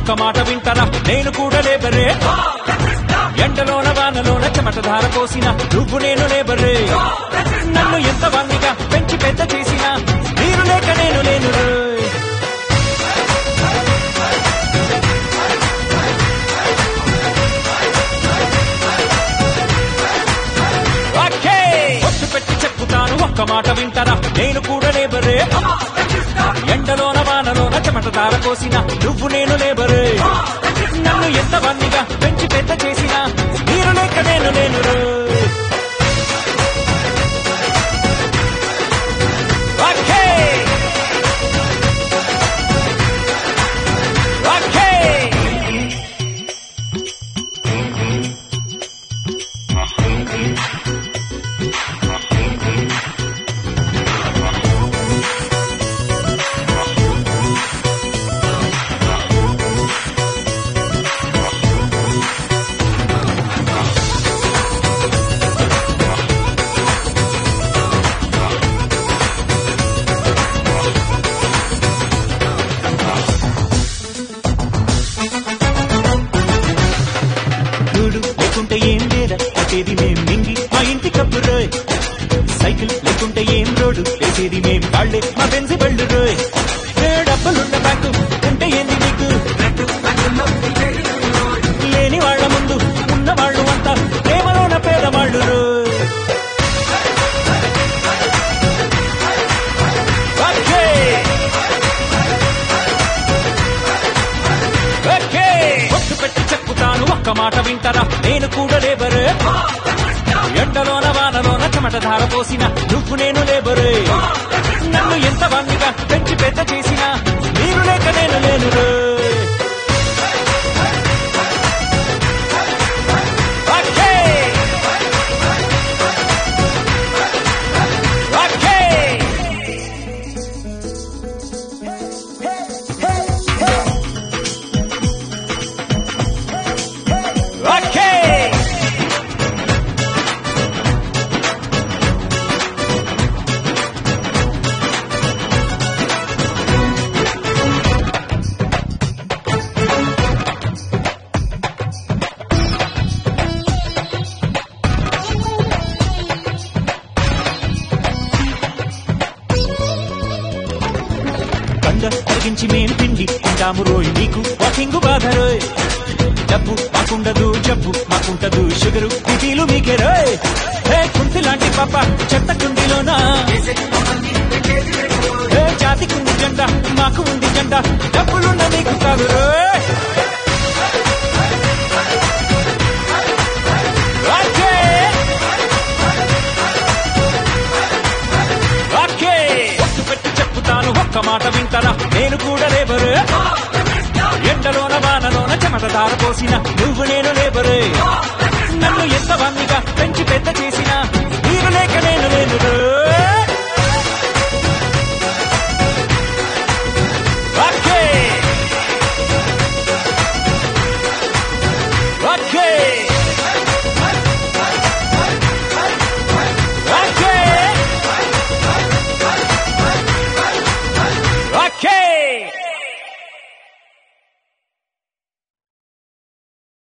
ఒక్క మాట వింటారా నేను కూడా లేబరే ఎండలోన వానలోన చెమట ధార పోసిన నువ్వు నేను లేబరే నన్ను ఎంత వంగిగా పెంచి పెద్ద చేసిన మీరు లేక నేను లేను రోయ్. ఓకే ఒట్టు పెట్టి చెప్పుతాను ఒక్క మాట వింటారా నేను కూడా లేబరే ఎండలోన వానలోన చెమట ధార పోసిన నువ్వు నేను లేబరే నన్ను ఎంత వన్నిగా పెంచి పెద్ద చేసిన మీరు లేక నేను నేను రోయ్. ఓకే ఓకే గూడు లేకుంటే ఏం లేదా కట్టేది మేం మింగి మా ఇంటి కప్పు రోయ్ సైకిల్ లేకుంటే ఏం రోడ్డు వేసేది మేం కాళ్ళే మా బెంజి బళ్ళు రోయ్ ఏ డబ్బులున్న బ్యాంకు ఉంటే ఏంది నీకు లేని వాళ్ళ ముందు ఉన్న వాళ్ళు అంతా ప్రేమలోన పేదవాళ్ళు రోయ్ ఓకే ఓకే ఒట్టు పెట్టి చెప్పుతాను ఒక్క మాట వింటారా నేను కూడా లేబరే ఎండలోన వానలోన చెమట ధార పోసిన నువ్వు నేను లేబరే నన్ను ఎంత వంగిగా పెంచి పెద్ద చేసిన మీరు లేక నేను లేను రోయ్. ఓకే ఓకే ఓకే కండ తగ్గించి మేం పిండి తింటాము రోయ్ నీకు వాకింగ్ బాధ రోయ్ డబ్బు మాకుండదు జబ్బు మాకుంటదు షుగరు బీపీలు మీకే రోయ్ ఏ కుంటి లాంటి పాప చెత్త కుండీలోనా ఏ జాతికుంది జెండా మాకు ఉంది జెండా డబ్బులున్న నీకు కాదు రోయ్ ఓకే ఓకే ఒట్టు పెట్టి చెప్పుతాను ఒక్క మాట వింటారా నేను కూడా లేబరు ఎండలోన వానలోన చెమట దార పోసిన నువ్వు నేను లేబరు నన్ను ఎంత వంగిగా పెంచి పెద్ద చేసిన మీరు లేక నేను లేను